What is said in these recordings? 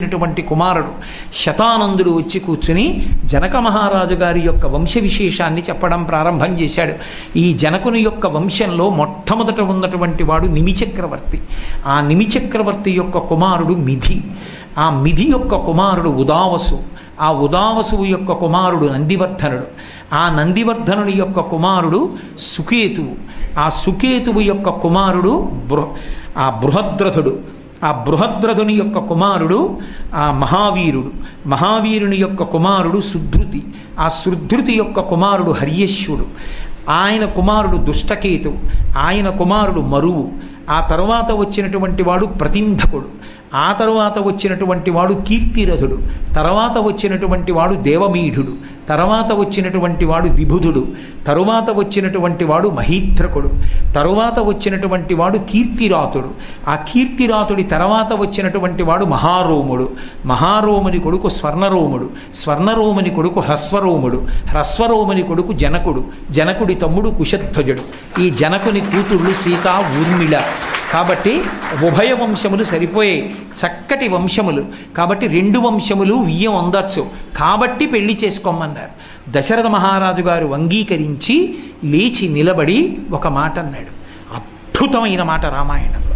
అయినటువంటి కుమారుడు శతానందుడు వచ్చి కూర్చుని జనక మహారాజు గారి యొక్క వంశ విశేషాన్ని చెప్పడం ప్రారంభం చేశాడు ఈ జనకుని యొక్క వంశంలో మొట్టమొదట ఉన్నటువంటి వాడు నిమిచక్రవర్తి ఆ నిమిచక్రవర్తి యొక్క కుమారుడు మిథి ఆ మిథి యొక్క కుమారుడు ఉదావసు ఆ ఉదావసువు యొక్క కుమారుడు నందివర్ధనుడు ఆ నందివర్ధనుని యొక్క కుమారుడు సుకేతువు ఆ సుకేతువు యొక్క కుమారుడు బృహ ఆ బృహద్రథుడు ఆ బృహద్రథుని యొక్క కుమారుడు ఆ మహావీరుడు మహావీరుని యొక్క కుమారుడు సుధృతి ఆ సుధృతి యొక్క కుమారుడు హర్యశ్వుడు ఆయన కుమారుడు దుష్టకేతువు ఆయన కుమారుడు మరువు ఆ తరువాత వచ్చినటువంటి వాడు ప్రతింధకుడు ఆ తరువాత వచ్చినటువంటి వాడు కీర్తిరథుడు తర్వాత వచ్చినటువంటి వాడు దేవమీఢుడు తర్వాత వచ్చినటువంటి వాడు విభుధుడు తరువాత వచ్చినటువంటి వాడు మహీత్రకుడు తరువాత వచ్చినటువంటి వాడు కీర్తిరాతుడు ఆ కీర్తిరాతుడి తర్వాత వచ్చినటువంటి వాడు మహారోముడు మహారోముని కొడుకు స్వర్ణరోముడు స్వర్ణరోముని కొడుకు హ్రస్వరోముడు హ్రస్వరోముని కొడుకు జనకుడు జనకుడి తమ్ముడు కుశధ్వజుడు ఈ జనకుని కూతుళ్ళు సీత ఊర్మిళ కాబట్టి ఉభయ వంశములు సరిపోయాయి చక్కటి వంశములు కాబట్టి రెండు వంశములు వియ్యం అందచ్చు కాబట్టి పెళ్లి చేసుకోమన్నారు దశరథ మహారాజు గారు అంగీకరించి లేచి నిలబడి ఒక మాట అన్నాడు అద్భుతమైన మాట రామాయణంలో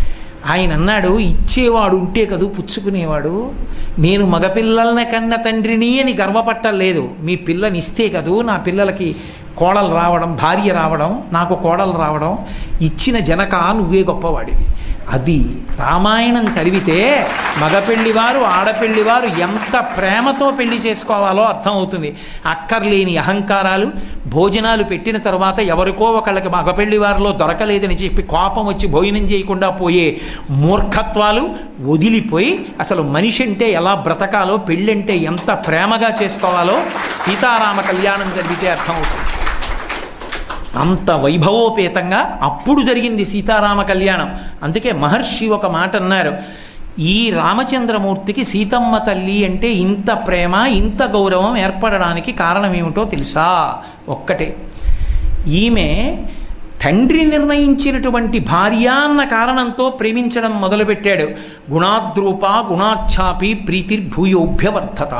ఆయన అన్నాడు ఇచ్చేవాడు ఉంటే కదూ పుచ్చుకునేవాడు నేను మగపిల్లల్ని కన్న తండ్రిని అని గర్వపట్టలేదు మీ పిల్లని ఇస్తే కదూ నా పిల్లలకి కోడలు రావడం భార్య రావడం నాకు కోడలు రావడం ఇచ్చిన జనక నువ్వే గొప్పవాడివి అది రామాయణం చదివితే మగపెళ్లివారు ఆడపెళ్లివారు ఎంత ప్రేమతో పెళ్లి చేసుకోవాలో అర్థమవుతుంది అక్కర్లేని అహంకారాలు భోజనాలు పెట్టిన తర్వాత ఎవరికో ఒకళ్ళకి మగపెళ్లివారిలో దొరకలేదని చెప్పి కోపం వచ్చి భోజనం చేయకుండా పోయే మూర్ఖత్వాలు వదిలిపోయి అసలు మనిషి అంటే ఎలా బ్రతకాలో పెళ్ళంటే ఎంత ప్రేమగా చేసుకోవాలో సీతారామ కళ్యాణం జరిగితే అర్థమవుతుంది అంత వైభవోపేతంగా అప్పుడు జరిగింది సీతారామ కళ్యాణం అందుకే మహర్షి ఒక మాట అన్నారు ఈ రామచంద్రమూర్తికి సీతమ్మ తల్లి అంటే ఇంత ప్రేమ ఇంత గౌరవం ఏర్పడడానికి కారణం ఏమిటో తెలుసా ఒక్కటే ఈమె తండ్రి నిర్ణయించినటువంటి భార్య అన్న కారణంతో ప్రేమించడం మొదలుపెట్టాడు గుణాద్రూప గుణాఛాపి ప్రీతిర్భూయోభ్యవర్ధత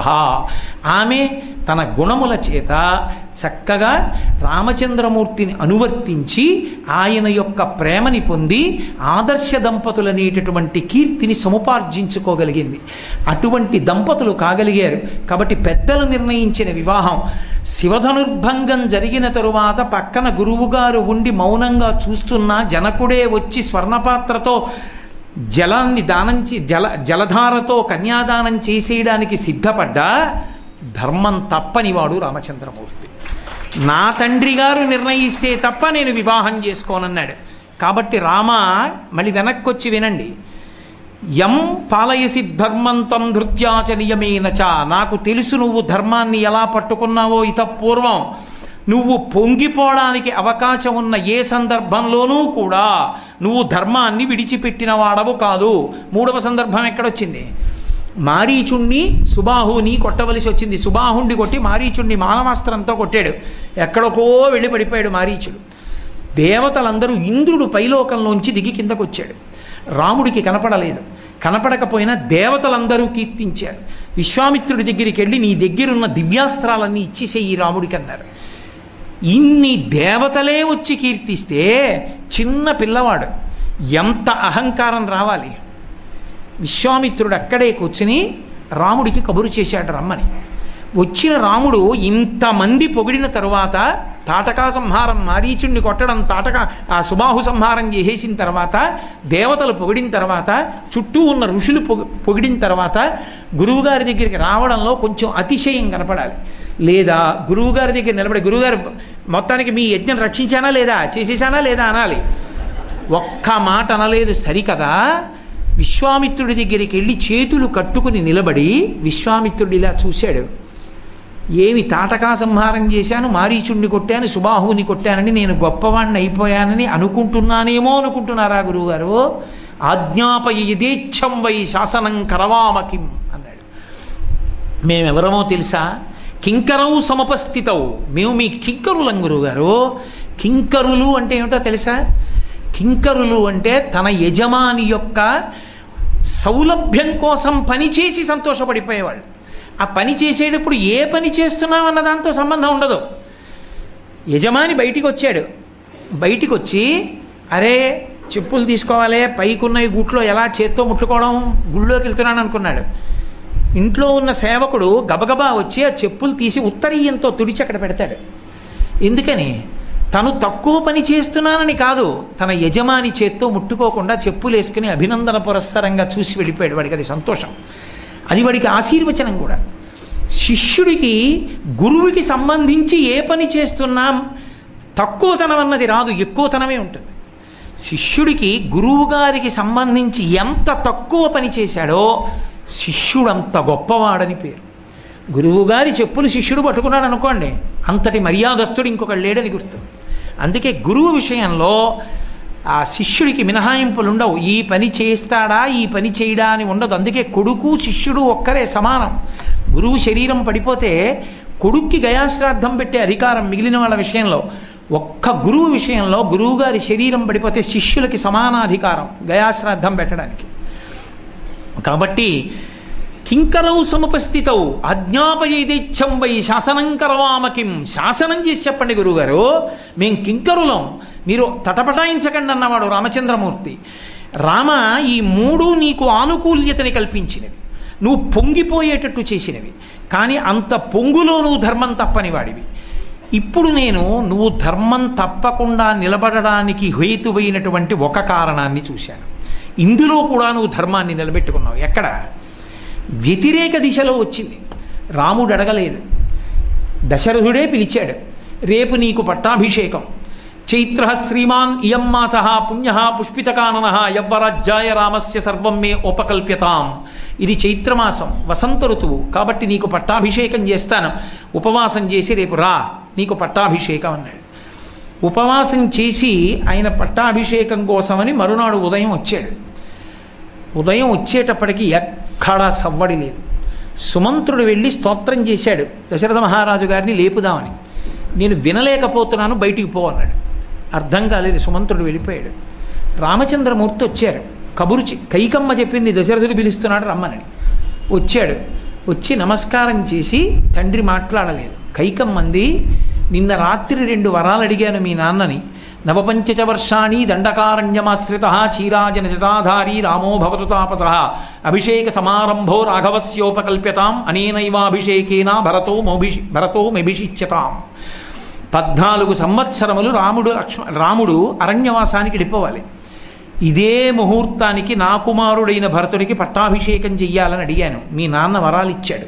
ఆమె తన గుణముల చేత చక్కగా రామచంద్రమూర్తిని అనువర్తించి ఆయన యొక్క ప్రేమని పొంది ఆదర్శ దంపతులనేటటువంటి కీర్తిని సముపార్జించుకోగలిగింది అటువంటి దంపతులు కాగలిగారు కాబట్టి పెద్దలు నిర్ణయించిన వివాహం శివధనుర్భంగం జరిగిన తరువాత పక్కన గురువుగారు ఉండి మౌనంగా చూస్తున్న జనకుడే వచ్చి స్వర్ణపాత్రతో జలాన్ని దానం చే జల జలధారతో కన్యాదానం చేసేయడానికి సిద్ధపడ్డా ధర్మం తప్పనివాడు రామచంద్రమూర్తి నా తండ్రి గారు నిర్ణయిస్తే తప్ప నేను వివాహం చేసుకోనన్నాడు కాబట్టి రామ మళ్ళీ వెనక్కి వచ్చి వినండి యం పాలయసి ధర్మంతం ధృత్యాచనీయమేన చ నాకు తెలుసు నువ్వు ధర్మాన్ని ఎలా పట్టుకున్నావో ఇత పూర్వం నువ్వు పొంగిపోవడానికి అవకాశం ఉన్న ఏ సందర్భంలోనూ కూడా నువ్వు ధర్మాన్ని విడిచిపెట్టిన వాడవు కాదు మూడవ సందర్భం ఎక్కడొచ్చింది మారీచుణ్ణి సుబాహుని కొట్టవలసి వచ్చింది సుబాహుండి కొట్టి మారీచుణ్ణి మానవాస్త్రంతో కొట్టాడు ఎక్కడికో వెళ్ళి పడిపోయాడు మారీచుడు దేవతలందరూ ఇంద్రుడు పైలోకంలోంచి దిగి కిందకు వచ్చాడు రాముడికి కనపడలేదు కనపడకపోయినా దేవతలందరూ కీర్తించారు విశ్వామిత్రుడి దగ్గరికి వెళ్ళి నీ దగ్గరున్న దివ్యాస్త్రాలన్నీ ఇచ్చేసేయి రాముడికి అన్నారు ఇన్ని దేవతలే వచ్చి కీర్తిస్తే చిన్న పిల్లవాడు ఎంత అహంకారం రావాలి విశ్వామిత్రుడు అక్కడే కూర్చుని రాముడికి కబురు చేశాడు రమ్మని వచ్చిన రాముడు ఇంతమంది పొగిడిన తరువాత తాటకా సంహారం మారీచుణ్ణి కొట్టడం తాటకా ఆ సుబాహు సంహారం చేసేసిన తర్వాత దేవతలు పొగిడిన తర్వాత చుట్టూ ఉన్న ఋషులు పొగి పొగిడిన తర్వాత గురువుగారి దగ్గరికి రావడంలో కొంచెం అతిశయం కనపడాలి లేదా గురువుగారి దగ్గర నిలబడి గురువుగారు మొత్తానికి మీ యజ్ఞం రక్షించానా లేదా చేసేసానా లేదా అనాలి ఒక్క మాట అనలేదు సరికదా విశ్వామిత్రుడి దగ్గరికి వెళ్ళి చేతులు కట్టుకుని నిలబడి విశ్వామిత్రుడు ఇలా చూశాడు ఏమి తాటకా సంహారం చేశాను మారీచుణ్ణి కొట్టాను సుబాహుని కొట్టానని నేను గొప్పవాణ్ణి అయిపోయానని అనుకుంటున్నానేమో అనుకుంటున్నారా గురువుగారు ఆజ్ఞాపయ యథేచ్ఛం వై శాసనం కరవామకిం అన్నాడు మేమెవరమో తెలుసా కింకరవు సమపస్థితవు మేము మీ కింకరులం గురువుగారు కింకరులు అంటే ఏమిటో తెలుసా కింకరులు అంటే తన యజమాని యొక్క సౌలభ్యం కోసం పని చేసి సంతోషపడిపోయేవాళ్ళు ఆ పని చేసేటప్పుడు ఏ పని చేస్తున్నాం అన్న దాంతో సంబంధం ఉండదు యజమాని బయటికి వచ్చాడు బయటికి వచ్చి అరే చెప్పులు తీసుకోవాలి పైకున్న ఈ గుట్లో ఎలా చేత్తో ముట్టుకోవడం గుళ్ళోకి వెళ్తున్నాను అనుకున్నాడు ఇంట్లో ఉన్న సేవకుడు గబగబా వచ్చి ఆ చెప్పులు తీసి ఉత్తరీయంతో తుడిచి అక్కడ పెడతాడు ఎందుకని తను తక్కువ పని చేస్తున్నానని కాదు తన యజమాని చేత్తో ముట్టుకోకుండా చెప్పులు వేసుకుని అభినందన పురస్సరంగా చూసి వెళ్ళిపోయాడు వాడికి అది సంతోషం అది వాడికి ఆశీర్వచనం కూడా శిష్యుడికి గురువుకి సంబంధించి ఏ పని చేస్తున్నాం తక్కువతనం అన్నది రాదు ఎక్కువతనమే ఉంటుంది శిష్యుడికి గురువు గారికి సంబంధించి ఎంత తక్కువ పని చేశాడో శిష్యుడు అంత గొప్పవాడని పేరు గురువుగారి చెప్పులు శిష్యుడు పట్టుకున్నాడు అనుకోండి అంతటి మర్యాదస్తుడు ఇంకొకడు లేడని గుర్తు అందుకే గురువు విషయంలో ఆ శిష్యుడికి మినహాయింపులు ఉండవు ఈ పని చేస్తాడా ఈ పని చేయడా అని ఉండదు అందుకే కొడుకు శిష్యుడు ఒక్కరే సమానం గురువు శరీరం పడిపోతే కొడుక్కి గయాశ్రాద్ధం పెట్టే అధికారం మిగిలిన వాళ్ళ విషయంలో ఒక్క గురువు విషయంలో గురువుగారి శరీరం పడిపోతే శిష్యులకి సమానాధికారం గయాశ్రాద్ధం పెట్టడానికి కాబట్టి కింకరౌ సముపస్థితౌ అజ్ఞాపయైదేచ్ఛం వై శాసనం కరవామకిం శాసనం చేసి చెప్పండి గురువుగారు మేం కింకరులం మీరు తటపటాయించకండి అన్నవాడు రామచంద్రమూర్తి రామ ఈ మూడు నీకు ఆనుకూల్యతని కల్పించినవి నువ్వు పొంగిపోయేటట్టు చేసినవి కానీ అంత పొంగులో నువ్వు ధర్మం తప్పని వాడివి ఇప్పుడు నేను నువ్వు ధర్మం తప్పకుండా నిలబడడానికి హేతువైనటువంటి ఒక కారణాన్ని చూశాను ఇందులో కూడా నువ్వు ధర్మాన్ని నిలబెట్టుకున్నావు ఎక్కడ వ్యతిరేక దిశలో వచ్చింది రాముడు అడగలేదు దశరథుడే పిలిచాడు రేపు నీకు పట్టాభిషేకం చైత్ర శ్రీమాన్ ఇయం మాస పుణ్య పుష్పితకానన యవ్వరాజ్యాయ రామస్య సర్వం మే ఉపకల్ప్యతాం ఇది చైత్రమాసం వసంత ఋతువు కాబట్టి నీకు పట్టాభిషేకం చేస్తాను ఉపవాసం చేసి రేపు రా నీకు పట్టాభిషేకం అన్నాడు ఉపవాసం చేసి ఆయన పట్టాభిషేకం కోసమని మరునాడు ఉదయం వచ్చాడు ఉదయం వచ్చేటప్పటికి ఎక్కడా సవ్వడి లేదు సుమంత్రుడు వెళ్ళి స్తోత్రం చేశాడు దశరథ మహారాజు గారిని లేపుదామని నేను వినలేకపోతున్నాను బయటికి పో అన్నాడు అర్థం కాలేదు సుమంత్రుడు వెళ్ళిపోయాడు రామచంద్రమూర్తి వచ్చారు కబురు చె- కైకమ్మ చెప్పింది దశరథుడు పిలుస్తున్నాడు రమ్మనని వచ్చాడు వచ్చి నమస్కారం చేసి తండ్రి మాట్లాడలేదు కైకమ్మంది నిన్న రాత్రి రెండు వరాలు అడిగాను మీ నాన్నని నవపంచచ వర్షాణి దండకారణ్యమాశ్రిత క్షీరాజన జటాధారీ రామో భవతు తాపస అభిషేక సమారంభో రాఘవస్యోపకల్ప్యతాం అనేనైవాభిషేకేన భరతో మోభిషి భరతో మెభిషిచ్యతాం పద్నాలుగు సంవత్సరములు రాముడు లక్ష్మ రాముడు అరణ్యవాసానికి వెళ్ళిపోవాలి ఇదే ముహూర్తానికి నా కుమారుడైన భరతుడికి పట్టాభిషేకం చెయ్యాలని అడిగాను మీ నాన్న వరాలు ఇచ్చాడు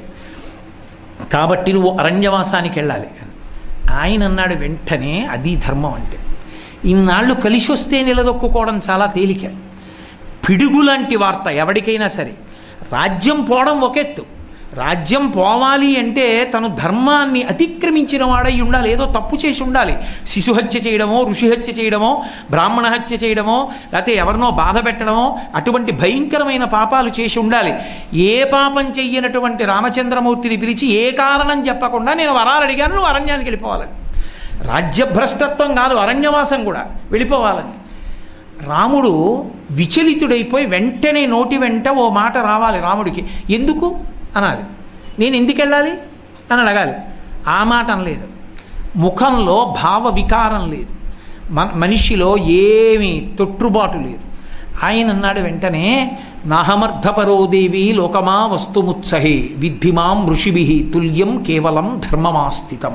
కాబట్టి నువ్వు అరణ్యవాసానికి వెళ్ళాలి ఆయన అన్నాడు వెంటనే అది ధర్మం అంటే ఇన్నాళ్ళు కలిసి వస్తే నిలదొక్కుకోవడం చాలా తేలిక పిడుగులాంటి వార్త ఎవరికైనా సరే రాజ్యం పోవడం ఒకెత్తు రాజ్యం పోవాలి అంటే తను ధర్మాన్ని అతిక్రమించిన వాడై ఉండాలి ఏదో తప్పు చేసి ఉండాలి శిశుహత్య చేయడమో ఋషిహత్య చేయడమో బ్రాహ్మణ హత్య చేయడమో లేకపోతే ఎవరినో బాధ పెట్టడమో అటువంటి భయంకరమైన పాపాలు చేసి ఉండాలి ఏ పాపం చెయ్యనటువంటి రామచంద్రమూర్తిని పిలిచి ఏ కారణం చెప్పకుండా నేను వరాలు అడిగాను నువ్వు అరణ్యానికి వెళ్ళిపోవాలని రాజ్యభ్రష్టత్వం కాదు అరణ్యవాసం కూడా వెళ్ళిపోవాలని రాముడు విచలితుడైపోయి వెంటనే నోటి వెంట ఓ మాట రావాలి రాముడికి ఎందుకు అనాలి నేను ఎందుకు వెళ్ళాలి అని అడగాలి ఆ మాట అనలేదు ముఖంలో భావ వికారం లేదు మన మనిషిలో ఏమీ తొట్టుబాటు లేదు ఆయన అన్నాడు వెంటనే నాహమర్థపరోదేవి లోకమా వస్తుముత్సహే విద్ధిమాం ఋషిభి తుల్యం కేవలం ధర్మమాస్థితం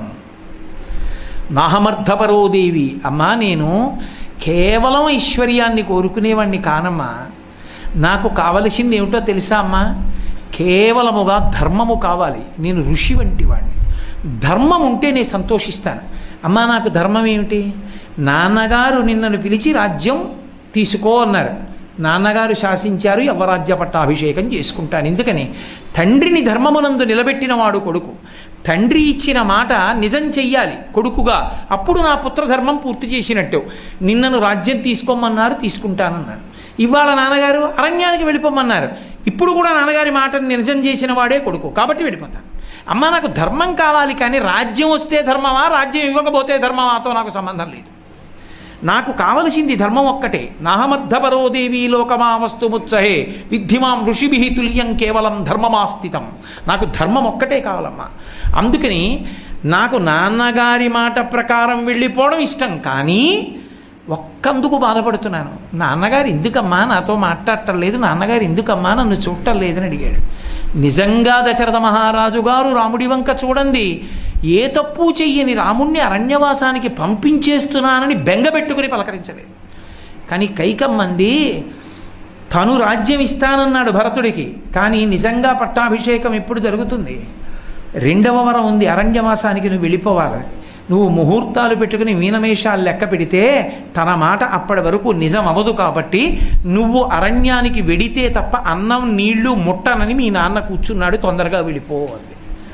నాహమర్థపరోదేవి అమ్మా నేను కేవలం ఐశ్వర్యాన్ని కోరుకునేవాడిని కానమ్మా నాకు కావలసింది ఏమిటో తెలుసా అమ్మా కేవలముగా ధర్మము కావాలి నేను ఋషి వంటి వాడిని ధర్మం ఉంటే నేను సంతోషిస్తాను అమ్మా నాకు ధర్మం ఏమిటి నాన్నగారు నిన్నను పిలిచి రాజ్యం తీసుకో అన్నారు నాన్నగారు శాసించారు యవ్వరాజ్య పట్టాభిషేకం చేసుకుంటాను ఎందుకని తండ్రిని ధర్మమునందు నిలబెట్టిన వాడు కొడుకు తండ్రి ఇచ్చిన మాట నిజం చెయ్యాలి కొడుకుగా అప్పుడు నా పుత్రధర్మం పూర్తి చేసినట్టు నిన్నను రాజ్యం తీసుకోమన్నారు తీసుకుంటానన్నాను ఇవాళ నాన్నగారు అరణ్యానికి వెళ్ళిపోమన్నారు ఇప్పుడు కూడా నాన్నగారి మాటను నిజం చేసిన వాడే కొడుకు కాబట్టి వెళ్ళిపోతాను అమ్మ నాకు ధర్మం కావాలి కానీ రాజ్యం వస్తే ధర్మమా రాజ్యం ఇవ్వకపోతే ధర్మమాతో నాకు సంబంధం లేదు నాకు కావలసింది ధర్మం ఒక్కటే నాహమర్థపరో దేవీ లోకమా వస్తుముత్సహే విద్ధిమాం ఋషిభి తుల్యం కేవలం ధర్మమాస్థితం నాకు ధర్మం ఒక్కటే కావాలమ్మా అందుకని నాకు నాన్నగారి మాట ప్రకారం వెళ్ళిపోవడం ఇష్టం కానీ ఒక్కందుకు బాధపడుతున్నాను నాన్నగారు ఎందుకమ్మా నాతో మాట్లాడటం లేదు నాన్నగారు ఎందుకమ్మా నన్ను చూడటం లేదని అడిగాడు నిజంగా దశరథ మహారాజు గారు రాముడి వంక చూడండి ఏ తప్పు చెయ్యని రాముణ్ణి అరణ్యవాసానికి పంపించేస్తున్నానని బెంగబెట్టుకుని పలకరించలేదు కానీ కైకమ్మంది తను రాజ్యం ఇస్తానన్నాడు భరతుడికి కానీ నిజంగా పట్టాభిషేకం ఎప్పుడు జరుగుతుంది రెండవ వరం ఉంది అరణ్యవాసానికి నువ్వు వెళ్ళిపోవాలి నువ్వు ముహూర్తాలు పెట్టుకుని మీనమేషాలు లెక్క పెడితే తన మాట అప్పటి వరకు నిజం అవ్వదు కాబట్టి నువ్వు అరణ్యానికి వెడితే తప్ప అన్నం నీళ్లు ముట్టనని మీ నాన్న కూర్చున్నాడు తొందరగా వెళ్ళిపోవాలి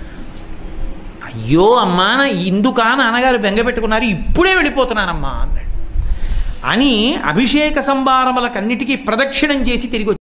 అయ్యో అమ్మా నా ఇందుకా నాన్నగారు బెంగ పెట్టుకున్నారు ఇప్పుడే వెళ్ళిపోతున్నానమ్మా అన్నాడు అని అభిషేక సంభారములకన్నిటికీ ప్రదక్షిణం చేసి తిరిగి